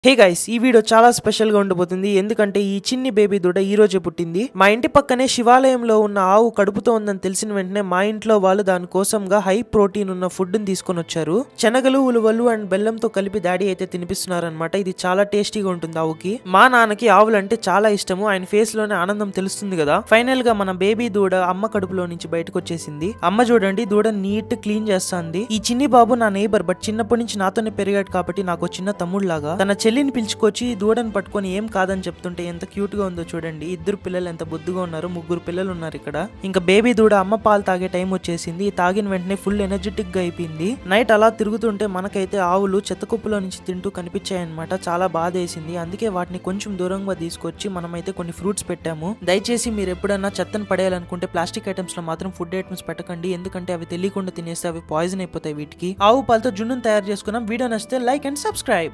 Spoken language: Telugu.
హే గైస్ ఈ వీడియో చాలా స్పెషల్ గా ఉండబోతుంది ఎందుకంటే ఈ చిన్ని బేబీ దూడ ఈ రోజే పుట్టింది మా ఇంటి పక్కనే శివాలయంలో ఉన్న ఆవు కడుపుతో ఉందని తెలిసిన వెంటనే మా ఇంట్లో వాళ్ళు దాని కోసంగా హై ప్రోటీన్ ఉన్న ఫుడ్ ని తీసుకొని వచ్చారు శనగలు ఉలువలు అండ్ బెల్లంతో కలిపి డాడీ అయితే తినిపిస్తున్నారనమాట ఇది చాలా టేస్టీగా ఉంటుంది ఆవుకి మా నాన్నకి ఆవులంటే చాలా ఇష్టము ఆయన ఫేస్ లోనే ఆనందం తెలుస్తుంది కదా ఫైనల్ గా మన బేబీ దూడ అమ్మ కడుపులో నుంచి బయటకు వచ్చేసింది అమ్మ చూడండి దూడ నీట్ క్లీన్ చేస్తుంది ఈ చిన్ని బాబు నా నైబర్ బట్ చిన్నప్పటి నుంచి నాతోనే పెరిగాడు కాబట్టి నాకు ఒక చిన్న తమ్ముళ్లాగా తన చెల్లిని పిలుచుకొచ్చి దూడని పట్టుకొని ఏం కాదని చెప్తుంటే ఎంత క్యూట్ గా ఉందో చూడండి ఇద్దరు పిల్లలు ఎంత బొద్దుగా ఉన్నారు ముగ్గురు పిల్లలు ఉన్నారు ఇక్కడ ఇంకా బేబీ దూడ అమ్మ పాలు తాగే టైం వచ్చేసింది తాగిన వెంటనే ఫుల్ ఎనర్జెటిక్ గా అయిపోయింది నైట్ అలా తిరుగుతుంటే మనకైతే ఆవులు చెత్త కుప్పలో నుంచి తింటూ కనిపించాయన్నమాట చాలా బాధ వేసింది అందుకే వాటిని కొంచెం దూరంగా తీసుకొచ్చి మనమైతే కొన్ని ఫ్రూట్స్ పెట్టాము దయచేసి మీరు ఎప్పుడన్నా చెత్తను పడేయాలనుకుంటే ప్లాస్టిక్ ఐటమ్స్ లో మాత్రం ఫుడ్ ఐటమ్స్ పెట్టకండి ఎందుకంటే అవి తెలియకుండా తినేస్తే అవి పాయిజన్ అయిపోతాయి వీటికి ఆవు పాలతో జున్నును తయారు చేసుకున్నాం వీడియో నచ్చితే లైక్ అండ్ సబ్స్క్రైబ్